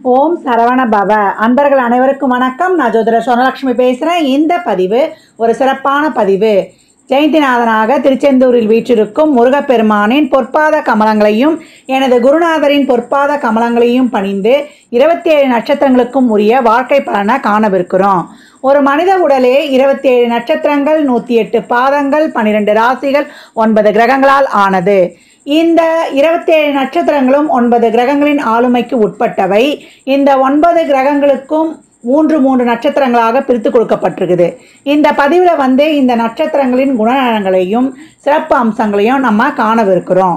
ஓம் சரவண பவ அன்பர்கள் அனைவருக்கும் வணக்கம் நான் ஜோதிட சொனலட்சுமி பேசுகிறேன் இந்த பதிவு ஒரு சிறப்பான பதிவு ஜெயந்திநாதனாக திருச்செந்தூரில் வீற்றிருக்கும் முருகப்பெருமானின் பொற்பாத கமலங்களையும் எனது குருநாதரின் பொற்பாத கமலங்களையும் பணிந்து இருபத்தி ஏழு நட்சத்திரங்களுக்கும் உரிய வாழ்க்கை பலனை காணவிருக்கிறோம் ஒரு மனித உடலே இருபத்தி ஏழு நட்சத்திரங்கள் நூற்றி எட்டு பாதங்கள் பன்னிரெண்டு ராசிகள் ஒன்பது கிரகங்களால் ஆனது இந்த இருபத்தேழு நட்சத்திரங்களும் ஒன்பது கிரகங்களின் ஆளுமைக்கு உட்பட்டவை இந்த ஒன்பது கிரகங்களுக்கும் மூன்று மூன்று நட்சத்திரங்களாக பிரித்து கொடுக்கப்பட்டிருக்குது இந்த பதிவில் வந்து இந்த நட்சத்திரங்களின் குணநலங்களையும் சிறப்பு அம்சங்களையும் நம்ம காணவிருக்கிறோம்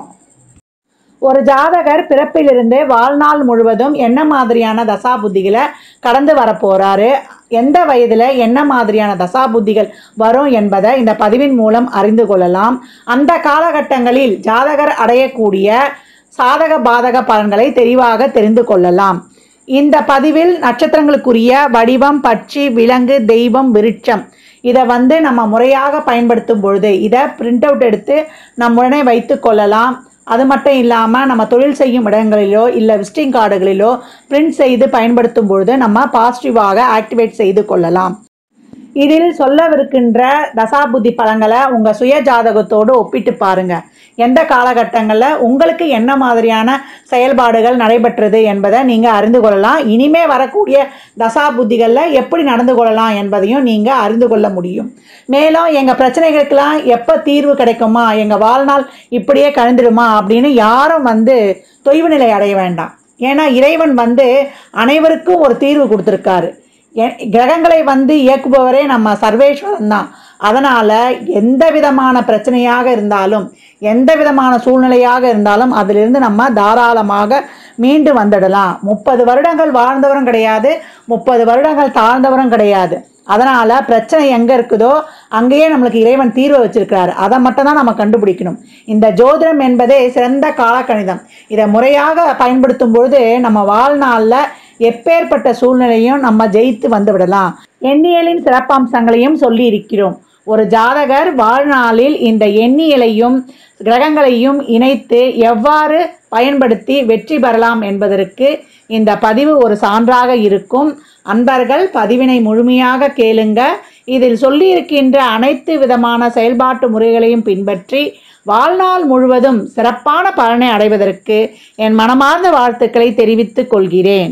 ஒரு ஜாதகர் பிறப்பிலிருந்து வாழ்நாள் முழுவதும் என்ன மாதிரியான தசா புத்திகளை கடந்து வரப்போறாரு எந்த வயதில் என்ன மாதிரியான தசா புத்திகள் வரும் என்பதை இந்த பதிவின் மூலம் அறிந்து கொள்ளலாம் அந்த காலகட்டங்களில் ஜாதகர் அடையக்கூடிய சாதக பாதக பலன்களை தெளிவாக தெரிந்து கொள்ளலாம் இந்த பதிவில் நட்சத்திரங்களுக்குரிய வடிவம் பட்சி விலங்கு தெய்வம் விருட்சம் இதை வந்து நம்ம முறையாக பயன்படுத்தும் பொழுது இதை பிரிண்ட் அவுட் எடுத்து நம் உடனே வைத்து கொள்ளலாம் அது மட்டும் இல்லாமல் நம்ம தொழில் செய்யும் இடங்களிலோ இல்லை விசிட்டிங் கார்டுகளிலோ பிரிண்ட் செய்து பயன்படுத்தும் பொழுது நம்ம பாசிட்டிவாக ஆக்டிவேட் செய்து கொள்ளலாம் இதில் சொல்லவிருக்கின்ற தசாபுத்தி பலங்களை உங்கள் சுய ஜாதகத்தோடு ஒப்பிட்டு பாருங்க எந்த காலகட்டங்களில் உங்களுக்கு என்ன மாதிரியான செயல்பாடுகள் நடைபெற்றது என்பதை நீங்கள் அறிந்து கொள்ளலாம் இனிமே வரக்கூடிய தசாபுத்திகளில் எப்படி நடந்து கொள்ளலாம் என்பதையும் நீங்கள் அறிந்து கொள்ள முடியும் மேலும் எங்கள் பிரச்சனைகளுக்கெல்லாம் எப்போ தீர்வு கிடைக்குமா எங்கள் வாழ்நாள் இப்படியே கழிந்துடுமா அப்படின்னு யாரும் வந்து தொய்வு நிலை அடைய வேண்டாம் ஏன்னா இறைவன் வந்து அனைவருக்கும் ஒரு தீர்வு கொடுத்துருக்காரு எ- கிரகங்களை வந்து இயக்குபவரே நம்ம சர்வேஸ்வரன் தான் அதனால் எந்த விதமான பிரச்சனையாக இருந்தாலும் எந்த விதமான சூழ்நிலையாக இருந்தாலும் அதிலிருந்து நம்ம தாராளமாக மீண்டு வந்துடலாம் முப்பது வருடங்கள் வாழ்ந்தவரும் கிடையாது முப்பது வருடங்கள் தாழ்ந்தவரும் கிடையாது அதனால் பிரச்சனை எங்கே இருக்குதோ அங்கேயே நம்மளுக்கு இறைவன் தீர்வு வச்சிருக்கிறாரு அதை மட்டும் தான் நம்ம கண்டுபிடிக்கணும் இந்த ஜோதிடம் என்பதே சிறந்த காலக்கணிதம் இதை முறையாக பயன்படுத்தும் பொழுது நம்ம வாழ்நாளில் எப்பேற்பட்ட சூழ்நிலையும் நம்ம ஜெயித்து வந்து விடலாம் எண்ணியலின் சிறப்பம்சங்களையும் சொல்லி இருக்கிறோம் ஒரு ஜாதகர் வாழ்நாளில் இந்த எண்ணியலையும் கிரகங்களையும் இணைத்து எவ்வாறு பயன்படுத்தி வெற்றி பெறலாம் என்பதற்கு இந்த பதிவு ஒரு சான்றாக இருக்கும் அன்பர்கள் பதிவினை முழுமையாக கேளுங்க இதில் சொல்லியிருக்கின்ற அனைத்து விதமான செயல்பாட்டு முறைகளையும் பின்பற்றி வாழ்நாள் முழுவதும் சிறப்பான பலனை அடைவதற்கு என் மனமார்ந்த வாழ்த்துக்களை தெரிவித்துக் கொள்கிறேன்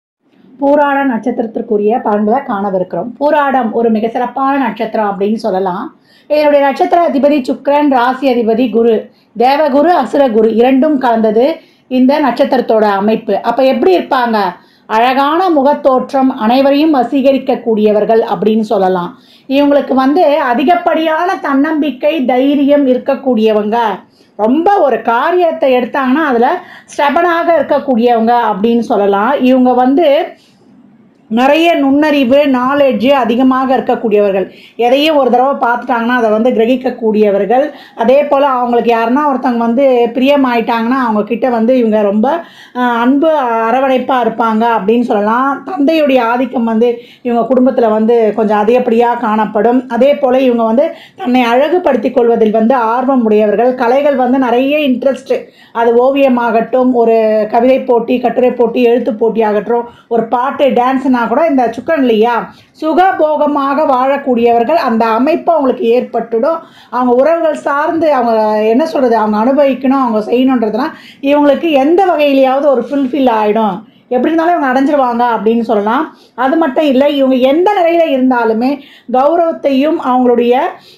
பூராட நட்சத்திரத்திற்குரிய பலன்களை காணவிருக்கிறோம் பூராடம் ஒரு மிக சிறப்பான நட்சத்திரம் அப்படின்னு சொல்லலாம் இதனுடைய நட்சத்திர அதிபதி சுக்கிரன் ராசி அதிபதி குரு தேவகுரு அசுரகுரு இரண்டும் கலந்தது இந்த நட்சத்திரத்தோட அமைப்பு அப்போ எப்படி இருப்பாங்க அழகான முகத்தோற்றம் அனைவரையும் வசீகரிக்கக்கூடியவர்கள் அப்படின்னு சொல்லலாம் இவங்களுக்கு வந்து அதிகப்படியான தன்னம்பிக்கை தைரியம் இருக்கக்கூடியவங்க ரொம்ப ஒரு காரியத்தை எடுத்தாங்கன்னா அதில் ஸ்டெபனாக இருக்கக்கூடியவங்க அப்படின்னு சொல்லலாம் இவங்க வந்து நிறைய நுண்ணறிவு நாலேஜ் அதிகமாக இருக்கக்கூடியவர்கள் எதையும் ஒரு தடவை பார்த்துட்டாங்கன்னா அதை வந்து கிரகிக்கக்கூடியவர்கள் அதே போல் அவங்களுக்கு யாருன்னா ஒருத்தவங்க வந்து பிரியமாயிட்டாங்கன்னா அவங்க கிட்ட வந்து இவங்க ரொம்ப ஆஹ், அன்பு அரவணைப்பாக இருப்பாங்க அப்படின்னு சொல்லலாம் தந்தையுடைய ஆதிக்கம் வந்து இவங்க குடும்பத்தில் வந்து கொஞ்சம் அதிகப்படியாக காணப்படும் அதே போல் இவங்க வந்து தன்னை அழகுபடுத்திக் கொள்வதில் வந்து ஆர்வம் உடையவர்கள் கலைகள் வந்து நிறைய இன்ட்ரெஸ்ட் அது ஓவியமாகட்டும் ஒரு கவிதை போட்டி கட்டுரை போட்டி எழுத்து போட்டி ஆகட்டும் ஒரு பாட்டு டான்ஸ்னா கூட இந்த சுக்கரன் இல்லையா சுகபோகமாக வாழக்கூடியவர்கள் அந்த அமைப்பு அவங்களுக்கு ஏற்பட்டுடும் அவங்க உறவுகள் சார்ந்து அவங்க என்ன சொல்கிறது அவங்க அனுபவிக்கணும் அவங்க செய்யணுன்றதுனா இவங்களுக்கு எந்த வகையிலையாவது ஒரு ஃபுல்ஃபில் ஆகிடும் எப்படி இருந்தாலும் இவங்க அடைஞ்சிருவாங்க அப்படின்னு சொல்லலாம் அது மட்டும் இல்லை இவங்க எந்த நிலையில் இருந்தாலுமே கௌரவத்தையும் அவங்களுடைய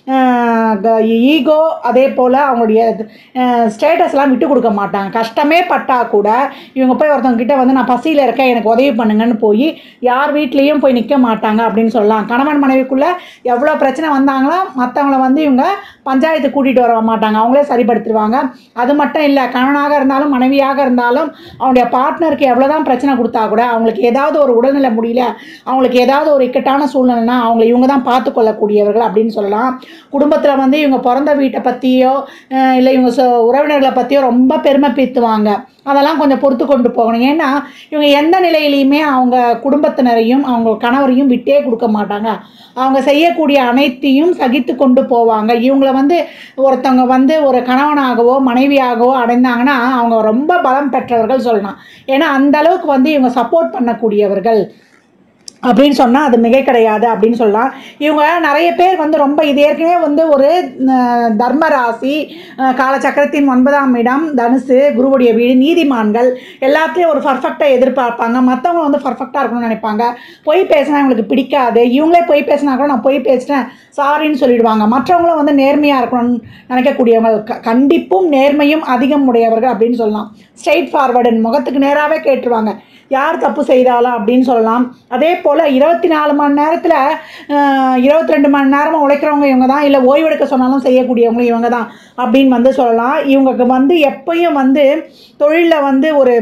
ஈகோ அதே போல் அவங்களுடைய ஸ்டேட்டஸ்லாம் விட்டு கொடுக்க மாட்டாங்க கஷ்டமே பட்டா கூட இவங்க போய் ஒருத்தவங்க கிட்ட வந்து நான் பசியில் இருக்கேன் எனக்கு உதவி பண்ணுங்கன்னு போய் யார் வீட்லேயும் போய் நிற்க மாட்டாங்க அப்படின்னு சொல்லலாம் கணவன் மனைவிக்குள்ளே எவ்வளோ பிரச்சனை வந்தாங்களோ மற்றவங்கள வந்து இவங்க பஞ்சாயத்து கூட்டிகிட்டு வர மாட்டாங்க அவங்களே சரிப்படுத்திடுவாங்க அது மட்டும் இல்லை கணவனாக இருந்தாலும் மனைவியாக இருந்தாலும் அவங்களுடைய பார்ட்னருக்கு எவ்வளோ தான் பிரச்சனை கொடுத்தா கூட அவங்களுக்கு ஏதாவது ஒரு உடல்நிலை முடியல அவங்களுக்கு ஏதாவது ஒரு இக்கட்டான சூழ்நிலைனா அவங்களை இவங்க தான் பார்த்து கொள்ளக்கூடியவர்கள் அப்படின்னு சொல்லலாம் குடும்பத்தில் வந்து இவங்க பிறந்த வீட்டை பற்றியோ இல்லை இவங்க சொ உறவினர்களை பற்றியோ ரொம்ப பெருமை பீத்துவாங்க அதெல்லாம் கொஞ்சம் பொறுத்து கொண்டு போகணும் ஏன்னா இவங்க எந்த நிலையிலையுமே அவங்க குடும்பத்தினரையும் அவங்க கணவரையும் விட்டே கொடுக்க மாட்டாங்க அவங்க செய்யக்கூடிய அனைத்தையும் சகித்து கொண்டு போவாங்க இவங்கள வந்து ஒருத்தவங்க வந்து ஒரு கணவனாகவோ மனைவியாகவோ அடைந்தாங்கன்னா அவங்க ரொம்ப பலம் பெற்றவர்கள் சொல்லலாம் ஏன்னா அந்த அளவுக்கு அளவுக்கு வந்து இவங்க சப்போர்ட் பண்ணக்கூடியவர்கள் அப்படின்னு சொன்னால் அது மிகை கிடையாது அப்படின்னு சொல்லலாம் இவங்க நிறைய பேர் வந்து ரொம்ப இது ஏற்கனவே வந்து ஒரு அஹ், தர்ம ராசி அஹ், காலச்சக்கரத்தின் ஒன்பதாம் இடம் தனுசு குருவுடைய வீடு நீதிமான்கள் எல்லாத்துலேயும் ஒரு பர்ஃபெக்டாக எதிர்பார்ப்பாங்க மற்றவங்க வந்து பர்ஃபெக்டாக இருக்கணும்னு நினைப்பாங்க பொய் பேசினா இவங்களுக்கு பிடிக்காது இவங்களே பொய் பேசினா கூட நான் பொய் பேசிட்டேன் சாரின்னு சொல்லிடுவாங்க மற்றவங்களும் வந்து நேர்மையாக இருக்கணும்னு நினைக்கக்கூடியவங்க க- கண்டிப்பும் நேர்மையும் அதிகம் உடையவர்கள் அப்படின்னு சொல்லலாம் ஸ்ட்ரெயிட் ஃபார்வர்டு முகத்துக்கு நேராகவே கேட்டுருவாங்க யார் தப்பு செய்தாலும் அப்படின்னு சொல்லலாம் அதே போல் இருபத்தி நாலு மணி நேரத்தில் இருபத்தி ரெண்டு மணி நேரமாக உழைக்கிறவங்க இவங்க தான் இல்லை ஓய்வெடுக்க சொன்னாலும் செய்யக்கூடியவங்களும் இவங்க தான் அப்படின்னு வந்து சொல்லலாம் இவங்களுக்கு வந்து எப்பயும் வந்து தொழிலில் வந்து ஒரு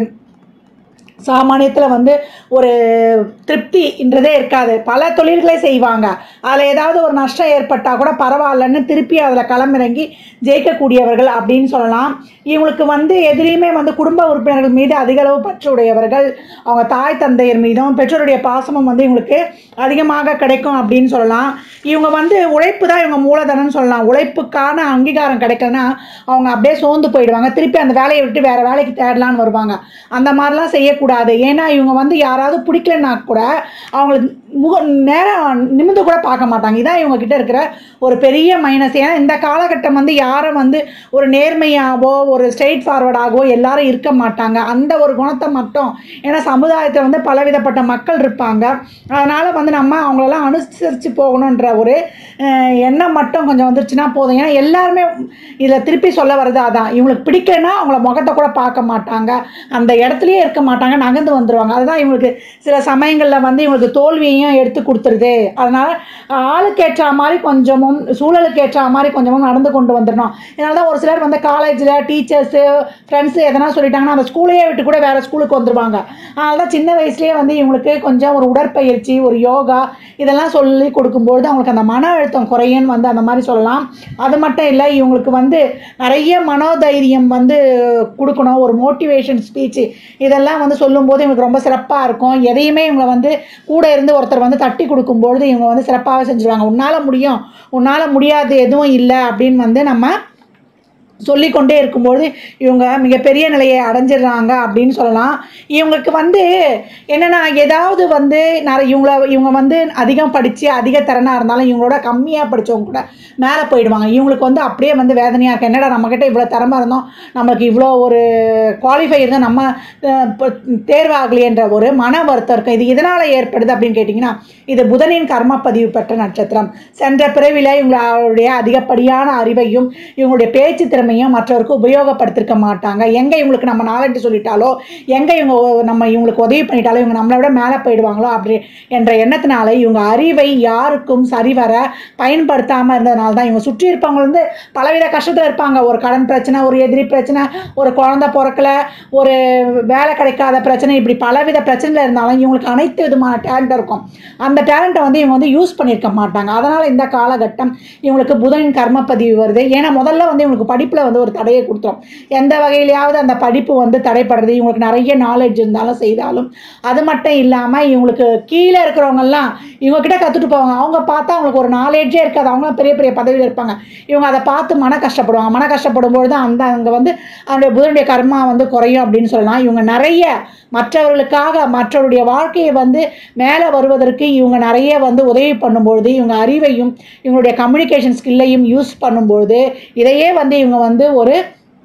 சாமானியத்தில் வந்து ஒரு திருப்தின்றதே இருக்காது பல தொழில்களை செய்வாங்க அதில் ஏதாவது ஒரு நஷ்டம் ஏற்பட்டால் கூட பரவாயில்லன்னு திருப்பி அதில் களமிறங்கி ஜெயிக்கக்கூடியவர்கள் அப்படின்னு சொல்லலாம் இவங்களுக்கு வந்து எதிலையுமே வந்து குடும்ப உறுப்பினர்கள் மீது அதிக அளவு பற்று உடையவர்கள் அவங்க தாய் தந்தையர் மீதும் பெற்றோருடைய பாசமும் வந்து இவங்களுக்கு அதிகமாக கிடைக்கும் அப்படின்னு சொல்லலாம் இவங்க வந்து உழைப்பு தான் இவங்க மூலதனம்னு சொல்லலாம் உழைப்புக்கான அங்கீகாரம் கிடைக்கலன்னா அவங்க அப்படியே சோர்ந்து போயிடுவாங்க திருப்பி அந்த வேலையை விட்டு வேறு வேலைக்கு தேடலான்னு வருவாங்க அந்த மாதிரிலாம் செய்யக்கூடாது ஏன்னா இவங்க வந்து யாராவது பிடிக்கலன்னா கூட அவங்களுக்கு முக நேரம் நிமிந்து கூட பார்க்க மாட்டாங்க இதான் இவங்க கிட்ட இருக்கிற ஒரு பெரிய மைனஸ் ஏன்னா இந்த காலகட்டம் வந்து யாரும் வந்து ஒரு நேர்மையாகவோ ஒரு ஸ்ட்ரெயிட் ஃபார்வர்டாகவோ எல்லாரும் இருக்க மாட்டாங்க அந்த ஒரு குணத்தை மட்டும் ஏன்னா சமுதாயத்தில் வந்து பலவிதப்பட்ட மக்கள் இருப்பாங்க அதனால் வந்து நம்ம அவங்களெல்லாம் அனுசரித்து போகணுன்ற ஒரு அஹ், எண்ணம் மட்டும் கொஞ்சம் வந்துருச்சுன்னா போதும் ஏன்னா எல்லாருமே இதில் திருப்பி சொல்ல வர்றது அதான் இவங்களுக்கு பிடிக்கலன்னா அவங்கள முகத்தை கூட பார்க்க மாட்டாங்க அந்த இடத்துலயே இருக்க மாட்டாங்க நகர்ந்து வந்துடுவாங்க அதுதான் இவங்களுக்கு சில சமயங்களில் வந்து இவங்களுக்கு தோல்வியையும் எடுத்து கொடுத்துருது அதனால் ஆளுக்கு ஏற்ற மாதிரி கொஞ்சமும் சூழலுக்கு ஏற்ற மாதிரி கொஞ்சமும் நடந்து கொண்டு வந்துடணும் இதனால தான் ஒரு சிலர் வந்து காலேஜில் டீச்சர்ஸு ஃப்ரெண்ட்ஸு எதனா சொல்லிட்டாங்கன்னா அந்த ஸ்கூலையே விட்டு கூட வேறு ஸ்கூலுக்கு வந்துடுவாங்க அதனால தான் சின்ன வயசுலேயே வந்து இவங்களுக்கு கொஞ்சம் ஒரு உடற்பயிற்சி ஒரு யோகா இதெல்லாம் சொல்லி கொடுக்கும்பொழுது அவங்களுக்கு அந்த மன அழுத்தம் குறையுன்னு வந்து அந்த மாதிரி சொல்லலாம் அது மட்டும் இல்லை இவங்களுக்கு வந்து நிறைய மனோதைரியம் வந்து கொடுக்கணும் ஒரு மோட்டிவேஷன் ஸ்பீச்சு இதெல்லாம் வந்து சொல்லும்போது இவங்களுக்கு ரொம்ப சிறப்பாக இருக்கும் எதையுமே இவங்களை வந்து கூட இருந்து ஒருத்தர் வந்து தட்டி கொடுக்கும்பொழுது இவங்க வந்து சிறப்பாக செஞ்சுருவாங்க உன்னால் முடியும் உன்னால் முடியாது எதுவும் இல்லை அப்படின்னு வந்து நம்ம சொல்லிக்கொண்டே இருக்கும்போது இவங்க மிகப்பெரிய நிலையை அடைஞ்சிடுறாங்க அப்படின்னு சொல்லலாம் இவங்களுக்கு வந்து என்னென்னா ஏதாவது வந்து நிறைய இவங்கள இவங்க வந்து அதிகம் படித்து அதிக திறனாக இருந்தாலும் இவங்களோட கம்மியாக படித்தவங்க கூட மேலே போயிடுவாங்க இவங்களுக்கு வந்து அப்படியே வந்து வேதனையாக இருக்கு என்னடா நம்மக்கிட்ட இவ்வளோ திறமை இருந்தோம் நம்மளுக்கு இவ்வளோ ஒரு குவாலிஃபை இருந்தால் நம்ம அஹ், இப்போ தேர்வாகலையேன்ற ஒரு மன வருத்தம் இருக்கும் இது இதனால் ஏற்படுது அப்படின்னு கேட்டிங்கன்னா இது புதனின் கர்ம பதிவு பெற்ற நட்சத்திரம் சென்ற பிறவில இவங்களுடைய அதிகப்படியான அறிவையும் இவங்களுடைய பேச்சு திறமையும் மற்றவருக்கு உபயோகப்படுத்திருக்க மாட்டாங்க எங்கே இவங்களுக்கு நம்ம நாலெட்டு சொல்லிட்டாலோ எங்கே இவங்க ஒ- நம்ம இவங்களுக்கு உதவி பண்ணிட்டாலோ இவங்க நம்மளை விட மேலே போயிடுவாங்களோ அப்படி என்ற எண்ணத்தினால இவங்க அறிவை யாருக்கும் சரிவர பயன்படுத்தாமல் இருந்ததுனால தான் இவங்க சுற்றி இருப்பவங்க வந்து பலவித கஷ்டத்தில் இருப்பாங்க ஒரு கடன் பிரச்சனை ஒரு எதிரி பிரச்சனை ஒரு குழந்தை பிறக்கல ஒரு வேலை கிடைக்காத பிரச்சனை இப்படி பலவித பிரச்சனையில் இருந்தாலும் இவங்களுக்கு அனைத்து விதமான டேலண்ட் இருக்கும் அந்த டேலண்ட்டை வந்து இவங்க வந்து யூஸ் பண்ணியிருக்க மாட்டாங்க அதனால் இந்த காலகட்டம் இவங்களுக்கு புதனின் கர்மப்பதிவு வருது ஏன்னா முதல்ல வந்து இவங்களுக்கு படிப்பில் வந்து ஒரு தடையை கொடுத்துரும் எந்த வகையிலையாவது அந்த படிப்பு வந்து தடைப்படுறது இவங்களுக்கு நிறைய நாலேஜ் இருந்தாலும் செய்தாலும் அது மட்டும் இல்லாமல் இவங்களுக்கு கீழே இருக்கிறவங்கெல்லாம் இவங்க கிட்ட கற்றுட்டு போவாங்க அவங்க பார்த்தா அவங்களுக்கு ஒரு நாலேஜே இருக்காது அவங்க பெரிய பெரிய பதவியில் இருப்பாங்க இவங்க அதை பார்த்து மன கஷ்டப்படுவாங்க மன கஷ்டப்படும் பொழுது அந்த அங்கே வந்து அவனுடைய புதனுடைய கர்மா வந்து குறையும் அப்படின்னு சொல்லலாம் இவங்க நிறைய மற்றவர்களுக்காக மற்றவருடைய வாழ்க்கையை வந்து மேலே வருவதற்கு இவங்க நிறைய வந்து உதவி பண்ணும்பொழுது இவங்க அறிவையும் இவங்களுடைய கம்யூனிகேஷன் ஸ்கில்லையும் யூஸ் பண்ணும்பொழுது இதையே வந்து இவங்க வந்து ஒரு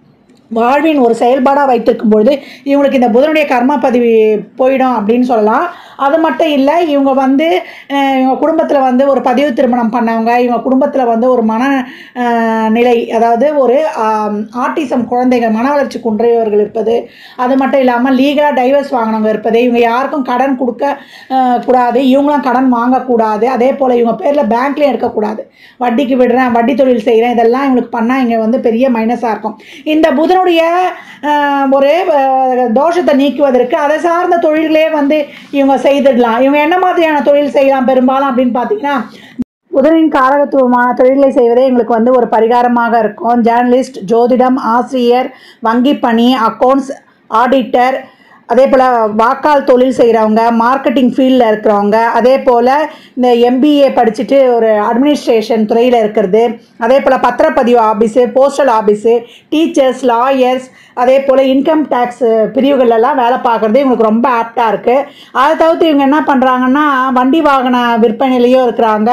வாழ்வின் ஒரு செயல்பாடாக வைத்திருக்கும் பொழுது இவங்களுக்கு இந்த புதனுடைய கர்ம பதிவு போயிடும் அப்படின்னு சொல்லலாம் அது மட்டும் இல்லை இவங்க வந்து அஹ், இவங்க குடும்பத்தில் வந்து ஒரு பதிவு திருமணம் பண்ணவங்க இவங்க குடும்பத்தில் வந்து ஒரு மன அஹ், நிலை அதாவது ஒரு ஆட்டிசம் குழந்தைகள் மன வளர்ச்சி குன்றியவர்கள் இருப்பது அது மட்டும் இல்லாமல் லீகலாக டைவர்ஸ் வாங்கினவங்க இருப்பது இவங்க யாருக்கும் கடன் கொடுக்க அஹ், கூடாது இவங்களும் கடன் வாங்கக்கூடாது அதே போல் இவங்க பேரில் பேங்க்லேயும் எடுக்கக்கூடாது வட்டிக்கு விடுறேன் வட்டி தொழில் செய்கிறேன் இதெல்லாம் இவங்களுக்கு பண்ணால் இங்கே வந்து பெரிய மைனஸாக இருக்கும் இந்த புதனுடைய அஹ், ஒரு அஹ், தோஷத்தை நீக்குவதற்கு அதை சார்ந்த தொழில்களே வந்து இவங்க செய்திடலாம் இவங்க என்ன மாதிரியான தொழில் செய்யலாம் பெரும்பாலும் அப்படின்னு பார்த்தீங்கன்னா புதனின் காரகத்துவமான தொழிலை செய்வதே எங்களுக்கு வந்து ஒரு பரிகாரமாக இருக்கும் ஜேர்னலிஸ்ட் ஜோதிடம் ஆசிரியர் வங்கி பணி அக்கௌண்ட்ஸ் ஆடிட்டர் அதே போல் வாக்கால் தொழில் செய்கிறவங்க மார்க்கெட்டிங் ஃபீல்டில் இருக்கிறவங்க அதே போல் இந்த எம்பிஏ படிச்சுட்டு ஒரு அட்மினிஸ்ட்ரேஷன் துறையில் இருக்கிறது அதே போல் பத்திரப்பதிவு office postal office teachers lawyers அதே போல் இன்கம் டேக்ஸ் பிரிவுகளெல்லாம் வேலை பார்க்குறது இவங்களுக்கு ரொம்ப ஆப்டாக இருக்குது அதை தவிர்த்து இவங்க என்ன பண்ணுறாங்கன்னா வண்டி வாகன விற்பனையிலையும் இருக்கிறாங்க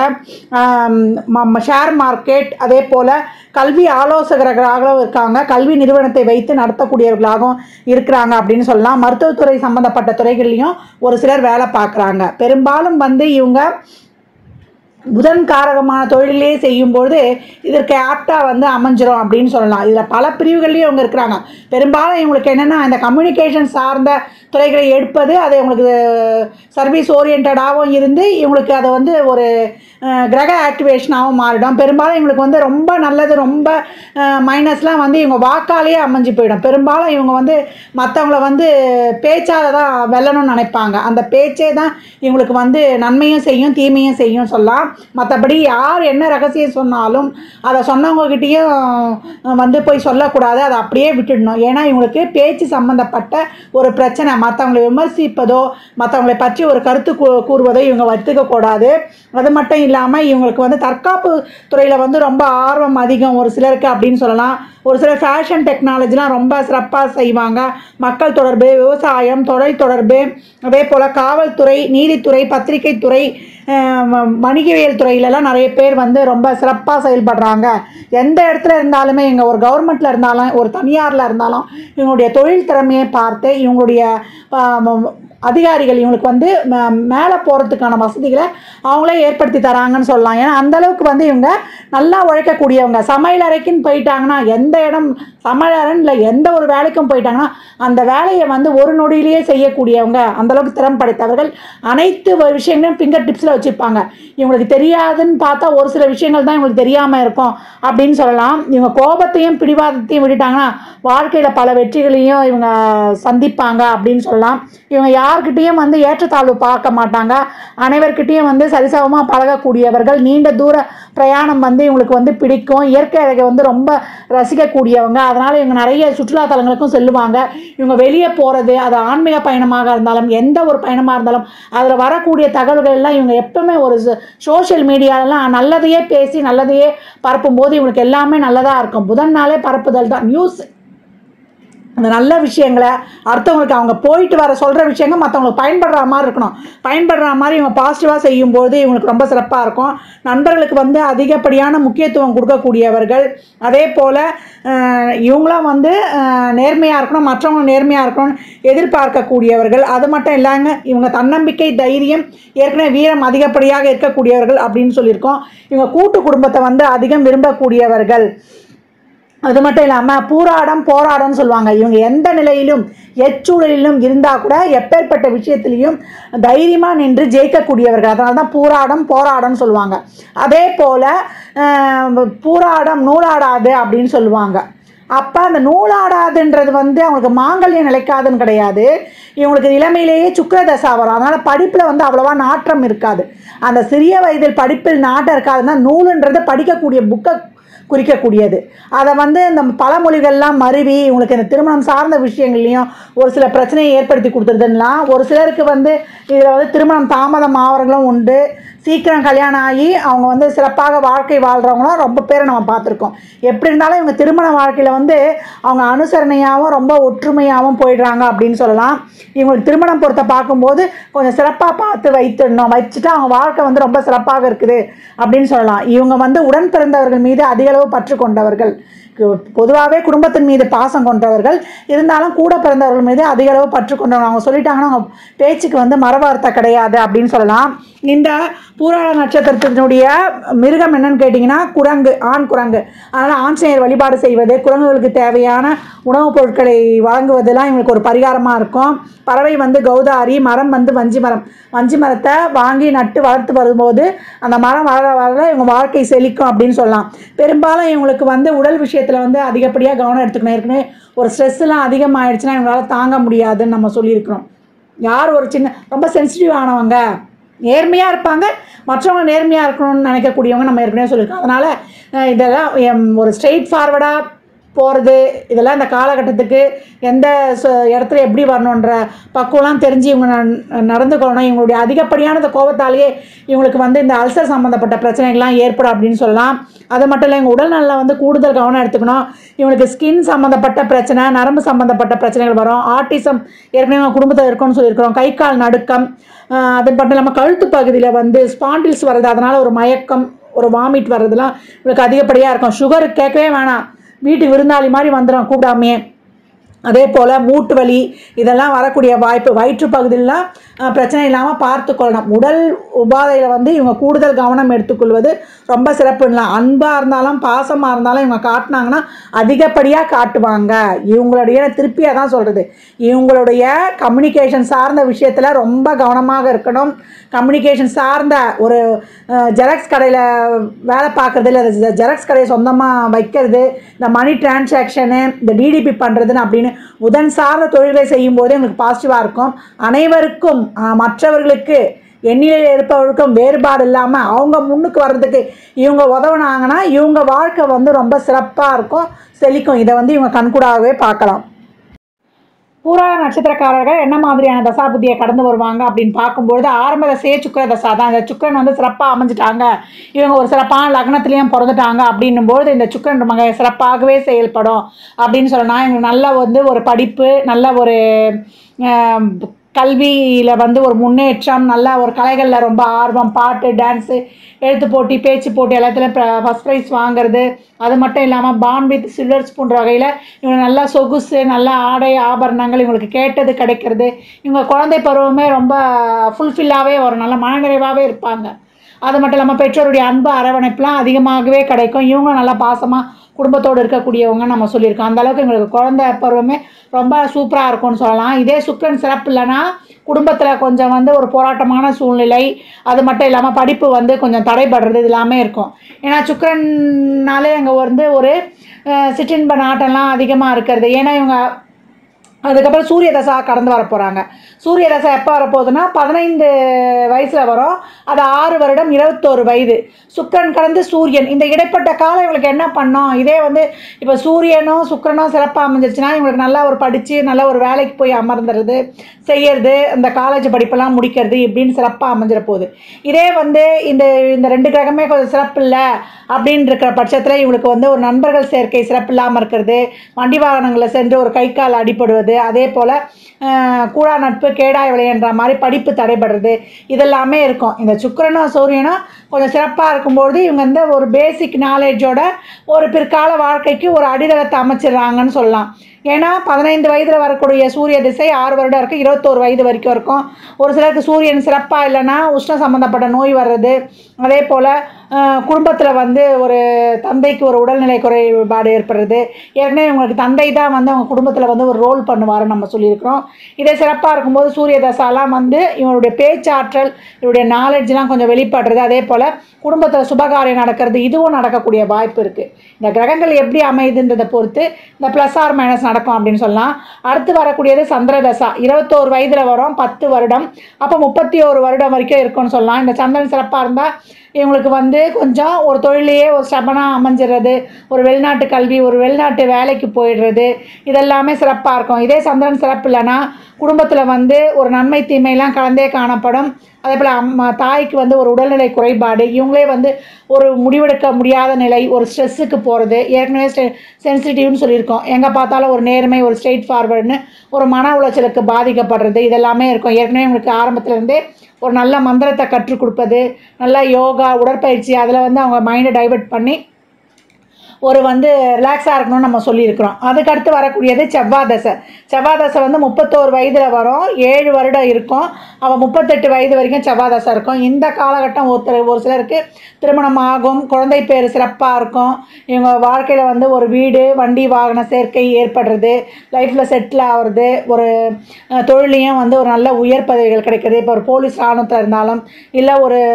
ஷேர் மார்க்கெட் அதே போல் கல்வி ஆலோசகர்களாகவும் இருக்காங்க கல்வி நிறுவனத்தை வைத்து நடத்தக்கூடியவர்களாகவும் இருக்கிறாங்க அப்படின்னு சொல்லலாம் மருத்துவத்துறை சம்மந்தப்பட்ட துறைகள்லையும் ஒரு சிலர் வேலை பார்க்குறாங்க பெரும்பாலும் வந்து இவங்க புதன் காரகமான தொழிலே செய்யும்போது இதற்கு ஆப்டாக வந்து அமைஞ்சிரும் அப்படின்னு சொல்லலாம் இதில் பல பிரிவுகள்லேயும் இவங்க இருக்கிறாங்க பெரும்பாலும் இவங்களுக்கு என்னென்னா இந்த கம்யூனிகேஷன் சார்ந்த துறைகளை எடுப்பது அது இவங்களுக்கு சர்வீஸ் ஓரியன்டாகவும் இருந்து இவங்களுக்கு அதை வந்து ஒரு அஹ், கிரக ஆக்டிவேஷனாகவும் மாறிடும் பெரும்பாலும் இவங்களுக்கு வந்து ரொம்ப நல்லது ரொம்ப மைனஸ்லாம் வந்து இவங்க வாக்காலேயே அமைஞ்சு போயிடும் பெரும்பாலும் இவங்க வந்து மற்றவங்கள வந்து பேச்சால் தான் வெல்லணும்னு நினைப்பாங்க அந்த பேச்சே தான் இவங்களுக்கு வந்து நன்மையும் செய்யும் தீமையும் செய்யும் சொல்லலாம் மற்றபடி யார் என்ன ரகசியம் சொன்னாலும் அதை சொன்னவங்ககிட்டயும் வந்து போய் சொல்லக்கூடாது அதை அப்படியே விட்டுடணும் ஏன்னா இவங்களுக்கு பேச்சு சம்மந்தப்பட்ட ஒரு பிரச்சனை மற்றவங்களை விமர்சிப்பதோ மற்றவங்களை பற்றி ஒரு கருத்து கூ- கூறுவதோ இவங்க வத்துக்கக்கூடாது அது மட்டும் இல்லாமல் இவங்களுக்கு வந்து தற்காப்பு துறையில் வந்து ரொம்ப ஆர்வம் அதிகம் ஒரு சிலருக்கு அப்படின்னு சொல்லலாம் ஒரு சிலர் ஃபேஷன் டெக்னாலஜிலாம் ரொம்ப சிறப்பாக செய்வாங்க மக்கள் தொடர்பு விவசாயம் தொழில் தொடர்பு அதே போல் காவல்துறை நீதித்துறை பத்திரிகைத்துறை அஹ் வ- வணிகவியல் துறையிலலாம் நிறைய பேர் வந்து ரொம்ப சிறப்பாக செயல்படுறாங்க எந்த இடத்துல இருந்தாலுமே இங்கே ஒரு கவர்மெண்ட்டில் இருந்தாலும் ஒரு தனியாரில் இருந்தாலும் இவங்களுடைய தொழில் திறமையை பார்த்து இவங்களுடைய ஆஹ், ம- அதிகாரிகள் இவங்களுக்கு வந்து மேலே போகிறதுக்கான வசதிகளை அவங்களே ஏற்படுத்தி தராங்கன்னு சொல்லலாம் ஏன்னா அந்த அளவுக்கு வந்து இவங்க நல்லா உழைக்கக்கூடியவங்க சமையல் அறைக்குன்னு போயிட்டாங்கன்னா எந்த இடம் சமையலறைன்னு இல்லை எந்த ஒரு வேலைக்கும் போயிட்டாங்கன்னா அந்த வேலையை வந்து ஒரு நொடியிலேயே செய்யக்கூடியவங்க அந்த அளவுக்கு திறன் படைத்தவர்கள் அனைத்து வ- விஷயங்களையும் ஃபிங்கர் டிப்ஸில் வச்சுருப்பாங்க இவங்களுக்கு தெரியாதுன்னு பார்த்தா ஒரு சில விஷயங்கள் தான் இவங்களுக்கு தெரியாமல் இருக்கும் அப்படின்னு சொல்லலாம் இவங்க கோபத்தையும் பிடிவாதத்தையும் விட்டுட்டாங்கன்னா வாழ்க்கையில் பல வெற்றிகளையும் இவங்க சந்திப்பாங்க அப்படின்னு சொல்லலாம் இவங்க யார்கிட்டேயும் வந்து ஏற்றத்தாழ்வு பார்க்க மாட்டாங்க அனைவர்கிட்டயும் வந்து சரிசமமாக பழகக்கூடியவர்கள் நீண்ட தூர பிரயாணம் வந்து இவங்களுக்கு வந்து பிடிக்கும் இயற்கை அழகை வந்து ரொம்ப ரசிக்கக்கூடியவங்க அதனால் இவங்க நிறைய சுற்றுலா தலங்களுக்கும் செல்லுவாங்க இவங்க வெளியே போகிறது அது ஆன்மீக பயணமாக இருந்தாலும் எந்த ஒரு பயணமாக இருந்தாலும் அதில் வரக்கூடிய தகவல்கள் எல்லாம் இவங்க எப்பவுமே ஒரு சோஷியல் மீடியாலலாம் நல்லதையே பேசி நல்லதையே பரப்பும்போது இவங்களுக்கு எல்லாமே நல்லதாக இருக்கும் புதன் நாளே பரப்புதல் தான் நியூஸ் அந்த நல்ல விஷயங்களை அடுத்தவங்களுக்கு அவங்க போயிட்டு வர சொல்கிற விஷயங்கள் மற்றவங்களுக்கு பயன்படுற மாதிரி இருக்கணும் பயன்படுற மாதிரி இவங்க பாசிட்டிவாக செய்யும்போது இவங்களுக்கு ரொம்ப சிறப்பாக இருக்கும் நண்பர்களுக்கு வந்து அதிகப்படியான முக்கியத்துவம் கொடுக்கக்கூடியவர்கள் அதே போல் இவங்களும் வந்து நேர்மையாக இருக்கணும் மற்றவங்க நேர்மையாக இருக்கணும்னு எதிர்பார்க்கக்கூடியவர்கள் அது மட்டும் இல்லாங்க இவங்க தன்னம்பிக்கை தைரியம் ஏற்கனவே வீரம் அதிகப்படியாக இருக்கக்கூடியவர்கள் அப்படின்னு சொல்லியிருக்கோம் இவங்க கூட்டு குடும்பத்தை வந்து அதிகம் விரும்பக்கூடியவர்கள் அது மட்டும் இல்லாமல் பூராடம் போராடம்னு சொல்லுவாங்க இவங்க எந்த நிலையிலும் எச்சூழலிலும் இருந்தால் கூட எப்பேற்பட்ட விஷயத்துலையும் தைரியமாக நின்று ஜெயிக்கக்கூடியவர்கள் அதனால தான் பூராடம் போராடம்னு சொல்லுவாங்க அதே போல் பூராடம் நூலாடாது அப்படின்னு சொல்லுவாங்க அப்போ அந்த நூலாடாதுன்றது வந்து அவங்களுக்கு மாங்கல்யம் நிலைக்காதுன்னு கிடையாது இவங்களுக்கு இளமையிலேயே சுக்கிர தசா வரும் அதனால் படிப்பில் வந்து அவ்வளோவா நாட்டம் இருக்காது அந்த சிறிய வயதில் படிப்பில் நாட்டம் இருக்காதுன்னா நூலுன்றது படிக்கக்கூடிய புக்கை குறிக்கக்கூடியது அதை வந்து இந்த பழமொழிகள்லாம் மருவி உங்களுக்கு இந்த திருமணம் சார்ந்த விஷயங்கள்லையும் ஒரு சில பிரச்சனையை ஏற்படுத்தி கொடுத்துருதுன்னா ஒரு சிலருக்கு வந்து இதில் வந்து திருமணம் தாமதம் ஆகிறவங்களும் உண்டு சீக்கிரம் கல்யாணம் ஆகி அவங்க வந்து சிறப்பாக வாழ்க்கை வாழ்கிறவங்களும் ரொம்ப பேரை நம்ம பார்த்துருக்கோம் எப்படி இருந்தாலும் இவங்க திருமண வாழ்க்கையில் வந்து அவங்க அனுசரணையாகவும் ரொம்ப ஒற்றுமையாகவும் போயிடுறாங்க அப்படின்னு சொல்லலாம் இவங்களுக்கு திருமணம் பொறுத்த பார்க்கும்போது கொஞ்சம் சிறப்பாக பார்த்து வைத்துடணும் வச்சுட்டு அவங்க வாழ்க்கை வந்து ரொம்ப சிறப்பாக இருக்குது அப்படின்னு சொல்லலாம் இவங்க வந்து உடன் பிறந்தவர்கள் மீது அதிக அளவு பற்று கொண்டவர்கள் பொதுவாகவே குடும்பத்தின் மீது பாசம் கொண்டவர்கள் இருந்தாலும் கூட பிறந்தவர்கள் மீது அதிக அளவு பற்று கொண்டவங்க அவங்க சொல்லிட்டாங்கன்னா அவங்க பேச்சுக்கு வந்து மரவார்த்தை கிடையாது அப்படின்னு சொல்லலாம் இந்த பூராட நட்சத்திரத்தினுடைய மிருகம் என்னன்னு கேட்டிங்கன்னா குரங்கு ஆண் குரங்கு அதனால் ஆஞ்சநேயர் வழிபாடு செய்வது குரங்குகளுக்கு தேவையான உணவுப் பொருட்களை வழங்குவதெல்லாம் இவங்களுக்கு ஒரு பரிகாரமாக இருக்கும் பறவை வந்து கௌதாரி மரம் வந்து வஞ்சி மரம் வஞ்சி மரத்தை வாங்கி நட்டு வளர்த்து வரும்போது அந்த மரம் வளர வளர இவங்க வாழ்க்கை செழிக்கும் அப்படின்னு சொல்லலாம் பெரும்பாலும் இவங்களுக்கு வந்து உடல் விஷயத்தில் வந்து அதிகப்படியாக கவனம் எடுத்துக்கணும் ஏற்கனவே ஒரு ஸ்ட்ரெஸ்லாம் அதிகமாகிடுச்சுன்னா இவங்களால தாங்க முடியாதுன்னு நம்ம சொல்லியிருக்கிறோம் யார் ஒரு சின்ன ரொம்ப சென்சிட்டிவ் ஆனவங்க நேர்மையாக இருப்பாங்க மற்றவங்க நேர்மையாக இருக்கணும்னு நினைக்கக்கூடியவங்க நம்ம ஏற்கனவே சொல்லியிருக்கோம் அதனால் அஹ், இதெல்லாம் எம், ஒரு ஸ்ட்ரெயிட் ஃபார்வர்டாக போகிறது இதெல்லாம் இந்த காலகட்டத்துக்கு எந்த ச- இடத்துல எப்படி வரணுன்ற பக்குவம்லாம் தெரிஞ்சு இவங்க ந- நடந்துக்கணும் இவங்களுடைய அதிகப்படியான இந்த கோபத்தாலேயே இவங்களுக்கு வந்து இந்த அல்சர் சம்மந்தப்பட்ட பிரச்சனைகள்லாம் ஏற்படும் அப்படின்னு சொல்லலாம் அது மட்டும் இல்லை இவங்க உடல்நலில் வந்து கூடுதல் கவனம் எடுத்துக்கணும் இவங்களுக்கு ஸ்கின் சம்மந்தப்பட்ட பிரச்சனை நரம்பு சம்மந்தப்பட்ட பிரச்சனைகள் வரும் ஆட்டிசம் ஏற்கனவே அவங்க குடும்பத்தில் இருக்கும்னு சொல்லியிருக்கிறோம் கை கால் நடுக்கம் ஆஹ் அது மட்டும் இல்லாமல் கழுத்து பகுதியில் வந்து ஸ்பாண்டில்ஸ் வருது அதனால் ஒரு மயக்கம் ஒரு வாமிட் வர்றதுலாம் இவங்களுக்கு அதிகப்படியாக இருக்கும் சுகர் கேட்கவே வேணாம் வீட்டு விருந்தாளி மாதிரி வந்துடும் கூப்பிடாமையே அதே போல் மூட்டு வலி இதெல்லாம் வரக்கூடிய வாய்ப்பு வயிற்று பகுதியிலாம் அஹ், பிரச்சனை இல்லாமல் பார்த்துக்கொள்ளணும் உடல் உபாதையில் வந்து இவங்க கூடுதல் கவனம் எடுத்துக்கொள்வது ரொம்ப சிறப்புலாம் அன்பாக இருந்தாலும் பாசமாக இருந்தாலும் இவங்க காட்டினாங்கன்னா அதிகப்படியாக காட்டுவாங்க இவங்களுடைய திருப்பியாக தான் சொல்கிறது இவங்களுடைய கம்யூனிகேஷன் சார்ந்த விஷயத்தில் ரொம்ப கவனமாக இருக்கணும் கம்யூனிகேஷன் சார்ந்த ஒரு ஜெராக்ஸ் கடையில் வேலை பார்க்குறது இல்லை ஜெராக்ஸ் கடையை சொந்தமாக வைக்கிறது இந்த மணி டிரான்சாக்ஷனு இந்த டிடிபி பண்ணுறதுன்னு அப்படின்னு புதன் சார்ந்த தொழில்களை செய்யும்போது எங்களுக்கு பாசிட்டிவாக இருக்கும் அனைவருக்கும் ஆஹ், மற்றவர்களுக்கு எண்ணிலையில் இருப்பவர்களுக்கும் வேறுபாடு இல்லாமல் அவங்க முன்னுக்கு வர்றதுக்கு இவங்க உதவுனாங்கன்னா இவங்க வாழ்க்கை வந்து ரொம்ப சிறப்பாக இருக்கும் செழிக்கும் இதை வந்து இவங்க கண்கூடாகவே பார்க்கலாம் பூரா நட்சத்திரக்காரர்கள் என்ன மாதிரியான தசாபுத்தியை கடந்து வருவாங்க அப்படின்னு பார்க்கும்பொழுது ஆரம்ப தசையே சுக்கிர தசா தான் இந்த சுக்கிரன் வந்து சிறப்பாக அமைஞ்சிட்டாங்க இவங்க ஒரு சிறப்பான லக்னத்துலேயும் பிறந்துட்டாங்க அப்படின்னும்போது இந்த சுக்கிரன் மக சிறப்பாகவே செயல்படும் அப்படின்னு சொல்லலாம் இவங்க நல்ல வந்து ஒரு படிப்பு நல்ல ஒரு ஆம், கல்வியில் வந்து ஒரு முன்னேற்றம் நல்ல ஒரு கலைகளில் ரொம்ப ஆர்வம் பாட்டு டான்ஸு எழுத்து போட்டி பேச்சு போட்டி எல்லாத்துலேயும் ஃபஸ்ட் ப்ரைஸ் வாங்குறது அது மட்டும் இல்லாமல் பான் வித் சில்வர் ஸ்பூன் வகையில் இவங்க நல்லா சொகுசு நல்ல ஆடை ஆபரணங்கள் இவங்களுக்கு கேட்டது கிடைக்கிறது இவங்க குழந்தை பருவமே ரொம்ப ஃபுல்ஃபில்லாகவே ஒரு நல்ல மனநிறைவாகவே இருப்பாங்க அது மட்டும் இல்லாமல் பெற்றோருடைய அன்பு அரவணைப்புலாம் அதிகமாகவே கிடைக்கும் இவங்க நல்லா பாசமாக குடும்பத்தோடு இருக்கக்கூடியவங்க நம்ம சொல்லியிருக்கோம் அந்த அளவுக்கு எங்களுக்கு குழந்தை பருவமே ரொம்ப சூப்பராக இருக்கும்னு சொல்லலாம் இதே சுக்கிரன் சிறப்பு இல்லைன்னா குடும்பத்தில் கொஞ்சம் வந்து ஒரு போராட்டமான சூழ்நிலை அது மட்டும் இல்லாமல் படிப்பு வந்து கொஞ்சம் தடைபடுறது இது எல்லாமே இருக்கும் ஏன்னா சுக்கிரன்னாலே அங்கே வந்து ஒரு அஹ், சிற்றின்ப நாட்டம்லாம் அதிகமாக இருக்கிறது ஏன்னா இவங்க அதுக்கப்புறம் சூரிய தசா கடந்து வர போகிறாங்க சூரிய தசை எப்போ வரப்போகுதுன்னா பதினைந்து வயசில் வரும் அது ஆறு வருடம் இருபத்தோரு வயது சுக்கிரன் கடந்து சூரியன் இந்த இடைப்பட்ட காலம் இவங்களுக்கு என்ன பண்ணோம் இதே வந்து இப்போ சூரியனும் சுக்கிரனும் சிறப்பாக அமைஞ்சிருச்சுன்னா இவங்களுக்கு நல்லா ஒரு படித்து நல்ல ஒரு வேலைக்கு போய் அமர்ந்துறது செய்யறது இந்த காலேஜ் படிப்பெல்லாம் முடிக்கிறது இப்படின்னு சிறப்பாக அமைஞ்சிட போகுது இதே வந்து இந்த இந்த ரெண்டு கிரகமே கொஞ்சம் சிறப்பு இல்லை அப்படின்னு இருக்கிற பட்சத்தில் இவங்களுக்கு வந்து ஒரு நண்பர்கள் சேர்க்கை சிறப்பு இல்லாமல் இருக்கிறது வண்டி வாகனங்களில் சென்று ஒரு கை கால் அடிபடுவது அதே போல் கூடா நட்பு கேடாய் விளையன்ற மாதிரி படிப்பு தடைபடுறது இதெல்லாமே இருக்கும் இந்த சுக்கிரனும் சூரியனும் கொஞ்சம் சிறப்பாக இருக்கும்பொழுது இவங்க வந்து ஒரு பேசிக் நாலேஜோட ஒரு பிற்கால வாழ்க்கைக்கு ஒரு அடித்தளத்தை அமைச்சிடுறாங்கன்னு சொல்லலாம் ஏன்னா பதினைந்து வயதில் வரக்கூடிய சூரிய திசை ஆறு வருடம் இருக்குது இருபத்தோரு வயது வரைக்கும் இருக்கும் ஒரு சிலருக்கு சூரியன் சிறப்பாக இல்லைன்னா உஷ்ண சம்மந்தப்பட்ட நோய் வர்றது அதே போல் குடும்பத்தில் வந்து ஒரு தந்தைக்கு ஒரு உடல்நிலை குறைபாடு ஏற்படுறது ஏற்கனவே இவங்களுக்கு தந்தை தான் வந்து அவங்க குடும்பத்தில் வந்து ஒரு ரோல் பண்ணுவாருன்னு நம்ம சொல்லியிருக்கிறோம் இதே சிறப்பாக இருக்கும்போது சூரிய தசாலாம் வந்து இவருடைய பேச்சாற்றல் இவருடைய நாலேஜ்லாம் கொஞ்சம் வெளிப்படுறது அதே போல் குடும்பத்தில் சுபகாரியம் நடக்கிறது இதுவும் நடக்கக்கூடிய வாய்ப்பு இருக்குது இந்த கிரகங்கள் எப்படி அமையுதுன்றதை பொறுத்து இந்த ப்ளஸ் ஆர் மைனஸ் நடக்கும் அப்படின்னு சொல்லலாம் அடுத்து வரக்கூடியது சந்திர தசா இருபத்தோரு வயதில் வரும் பத்து வருடம் அப்போ முப்பத்தி ஒரு வருடம் வரைக்கும் இருக்கும்னு சொல்லலாம் இந்த சந்திரன் சிறப்பாக இருந்தால் இவங்களுக்கு வந்து கொஞ்சம் ஒரு தொழிலையே ஒரு ஸ்டபனாக அமைஞ்சிடுறது ஒரு வெளிநாட்டு கல்வி ஒரு வெளிநாட்டு வேலைக்கு போயிடுறது இதெல்லாமே சிறப்பாக இருக்கும் இதே சந்திரன் சிறப்பு இல்லைன்னா குடும்பத்தில் வந்து ஒரு நன்மை தீமையெல்லாம் கலந்தே காணப்படும் அதே போல் அம்மா தாய்க்கு வந்து ஒரு உடல்நிலை குறைபாடு இவங்களே வந்து ஒரு முடிவெடுக்க முடியாத நிலை ஒரு ஸ்ட்ரெஸ்ஸுக்கு போகிறது ஏற்கனவே ஸ்டெ சென்சிட்டிவ்னு சொல்லியிருக்கோம் எங்கே பார்த்தாலும் ஒரு நேர்மை ஒரு ஸ்ட்ரெயிட் ஃபார்வர்டுன்னு ஒரு மன உளைச்சலுக்கு பாதிக்கப்படுறது இதெல்லாமே இருக்கும் ஏற்கனவே உங்களுக்கு ஆரம்பத்துலேருந்தே ஒரு நல்ல மந்திரத்தை கற்றுக் கொடுப்பது நல்ல யோகா உடற்பயிற்சி அதில் வந்து அவங்க மைண்டை டைவர்ட் பண்ணி ஒரு வந்து ரிலாக்ஸாக இருக்கணும்னு நம்ம சொல்லியிருக்கிறோம் அதுக்கடுத்து வரக்கூடியது செவ்வாய் தசை செவ்வாய் தசை வந்து முப்பத்தோரு வயதில் வரும் ஏழு வருடம் இருக்கும் அவள் முப்பத்தெட்டு வயது வரைக்கும் செவ்வாய் தசை இருக்கும் இந்த காலகட்டம் ஒருத்தர் ஒரு சிலருக்கு திருமணம் ஆகும் குழந்தை பேர் சிறப்பாக இருக்கும் இவங்க வாழ்க்கையில் வந்து ஒரு வீடு வண்டி வாகன சேர்க்கை ஏற்படுறது லைஃப்பில் செட்டில் ஆகிறது ஒரு அஹ், தொழிலையும் வந்து ஒரு நல்ல உயர் பதவிகள் கிடைக்கிறது இப்போ ஒரு போலீஸ் ராணுவத்தில் இருந்தாலும் இல்லை ஒரு